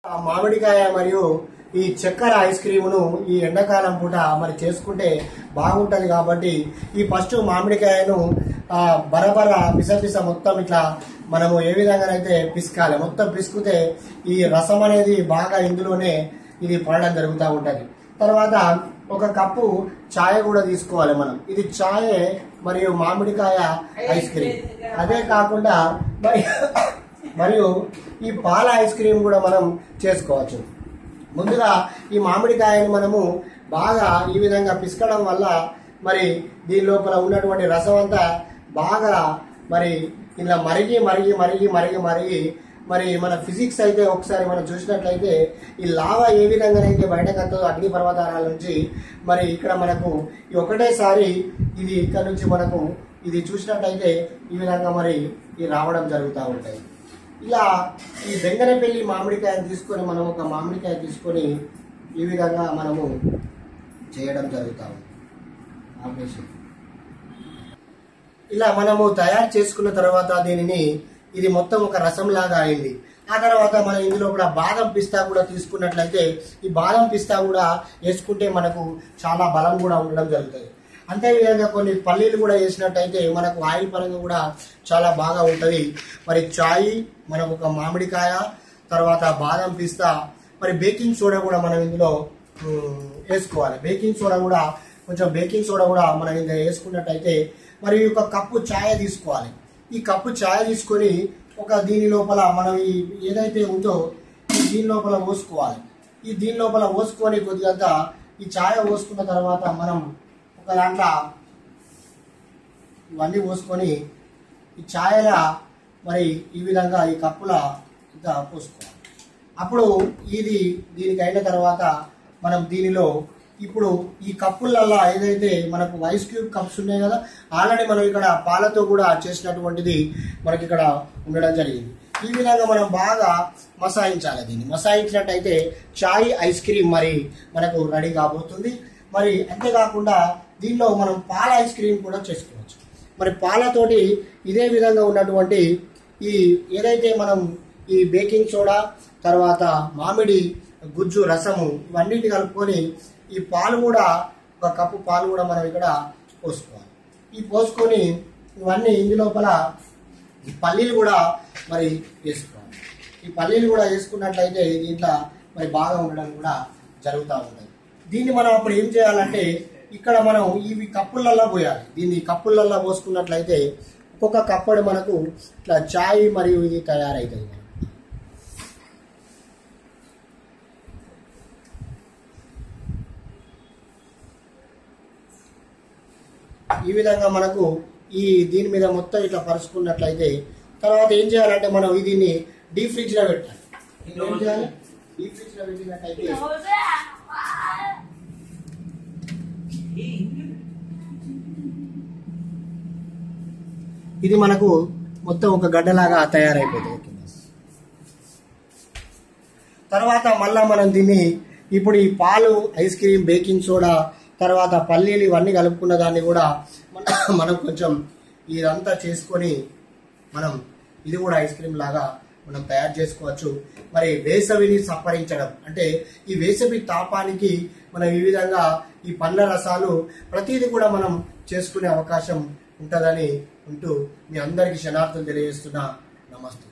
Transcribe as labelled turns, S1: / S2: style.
S1: ఆ మామిడికాయ మరియు ఈ చక్కెర ఐస్ క్రీమును ఈ ఎండాకాలం పూట మరి చేసుకుంటే బాగుంటది కాబట్టి ఈ ఫస్ట్ మామిడికాయను ఆ బరబర పిసపిస మొత్తం ఇట్లా మనము ఏ విధంగానైతే పిసకాలి మొత్తం పిసుకుతే ఈ రసం అనేది బాగా ఇందులోనే ఇది పడడం జరుగుతూ ఉంటది తర్వాత ఒక కప్పు ఛాయ్ కూడా తీసుకోవాలి మనం ఇది ఛాయ్ మరియు మామిడికాయ ఐస్ క్రీమ్ అదే కాకుండా మరి మరియు ఈ పాల ఐస్ క్రీమ్ కూడా మనం చేసుకోవచ్చు ముందుగా ఈ మామిడికాయని మనము బాగా ఈ విధంగా పిసకడం వల్ల మరి దీని లోపల ఉన్నటువంటి రసం అంతా బాగా మరి ఇలా మరిగి మరిగి మరిగి మరిగి మరిగి మరి మన ఫిజిక్స్ అయితే ఒకసారి మనం చూసినట్లయితే ఈ లావా ఏ విధంగానైతే బయటకు వస్తుందో అగ్ని పర్వతాల నుంచి మరి ఇక్కడ మనకు ఈ ఒకటేసారి ఇది ఇక్కడ నుంచి మనకు ఇది చూసినట్లయితే ఈ విధంగా మరి ఇది రావడం జరుగుతూ ఉంటాయి ఇలా ఈ బెంగనపల్లి మామిడికాయని తీసుకొని మనం ఒక మామిడికాయ తీసుకొని ఈ విధంగా మనము చేయడం జరుగుతా ఉంది ఆపరేషన్ ఇలా మనము తయారు చేసుకున్న తర్వాత దీనిని ఇది మొత్తం ఒక రసం లాగా అయింది ఆ తర్వాత మనం ఇందులో కూడా బాదం పిస్తా కూడా తీసుకున్నట్లయితే ఈ బాదం పిస్తా కూడా వేసుకుంటే మనకు చాలా బలం కూడా ఉండడం జరుగుతుంది అంతేవిధంగా కొన్ని పల్లీలు కూడా వేసినట్టయితే మనకు ఆయిల్ పరంగా కూడా చాలా బాగా ఉంటుంది మరి చాయ్ మనకు ఒక మామిడికాయ తర్వాత బాదం పిస్తా మరి బేకింగ్ సోడా కూడా మనం ఇందులో ఉమ్, వేసుకోవాలి బేకింగ్ సోడా కూడా కొంచెం బేకింగ్ సోడా కూడా మనం ఇందులో వేసుకున్నట్టయితే మరి ఒక కప్పు ఛాయ్ తీసుకోవాలి ఈ కప్పు ఛాయ్ తీసుకొని ఒక దీని లోపల మనం ఈ ఏదైతే ఉందో ఈ దీని లోపల పోసుకోవాలి ఈ దీని లోపల పోసుకొని కొద్దిగంత ఈ ఛాయ్ పోసుకున్న తర్వాత మనం ఒక దాంట్లో ఇవన్నీ పోసుకొని ఈ ఛాయల మరి ఈ విధంగా ఈ కప్పుల ఇంత పోసుకోవాలి అప్పుడు ఇది దీనికి అయిన తర్వాత మనం దీనిలో ఇప్పుడు ఈ కప్పులల్లో ఏదైతే మనకు ఐస్ క్యూబ్ కప్స్ ఉన్నాయి కదా ఆల్రెడీ మనం ఇక్కడ పాలతో కూడా చేసినటువంటిది మనకి ఇక్కడ ఉండడం జరిగింది ఈ విధంగా మనం బాగా మసాయించాలి దీన్ని మసాయించినట్టయితే చాయ్ ఐస్ క్రీమ్ మరి మనకు రెడీ కాబోతుంది మరి అంతేకాకుండా దీనిలో మనం పాల ఐస్ క్రీమ్ కూడా చేసుకోవచ్చు మరి పాలతోటి ఇదే విధంగా ఉన్నటువంటి ఈ ఏదైతే మనం ఈ బేకింగ్ సోడా తర్వాత మామిడి గుజ్జు రసము ఇవన్నిటి కలుపుకొని ఈ పాలు కూడా ఒక కప్పు పాలు కూడా మనం ఇక్కడ పోసుకోవాలి ఈ పోసుకొని ఇవన్నీ ఇందు లోపల ఈ పల్లీలు కూడా మరి వేసుకోవాలి ఈ పల్లీలు కూడా వేసుకున్నట్లయితే దీంట్లో మరి బాగా ఉండడం కూడా జరుగుతూ ఉంటుంది దీన్ని మనం అప్పుడు ఏం చేయాలంటే ఇక్కడ మనం ఇవి కప్పులల్లో పోయాలి దీన్ని కప్పులల్లో పోసుకున్నట్లయితే ఒక్కొక్క కప్పడు మనకు ఇట్లా చాయ్ మరియు ఇది తయారవుతుంది మనకు. ఈ విధంగా మనకు ఈ దీని మీద మొత్తం ఇట్లా పరుచుకున్నట్లయితే తర్వాత ఏం చేయాలంటే మనం దీన్ని డీప్ ఫ్రిడ్జ్ లో పెట్టాలి ఏం చేయాలి డీప్ ఫ్రిడ్జ్ లో పెట్టినట్టయితే ఇది మనకు మొత్తం ఒక గడ్డలాగా తయారైపోతుంది ఓకే బస్. తర్వాత మళ్ళా మనం దీన్ని ఇప్పుడు ఈ పాలు ఐస్ క్రీమ్ బేకింగ్ సోడా తర్వాత పల్లీలు ఇవన్నీ కలుపుకున్న దాన్ని కూడా మన- మనం కొంచెం ఇదంతా చేసుకొని మనం ఇది కూడా ఐస్ క్రీమ్ లాగా మనం తయారు చేసుకోవచ్చు మరి వేసవిని సప్పరించడం అంటే ఈ వేసవి తాపానికి మనం ఈ విధంగా ఈ పండ్ల రసాలు ప్రతిదీ కూడా మనం చేసుకునే అవకాశం ఉంటుందని ఉంటూ మీ అందరికీ క్షణార్థం తెలియజేస్తున్నా నమస్తే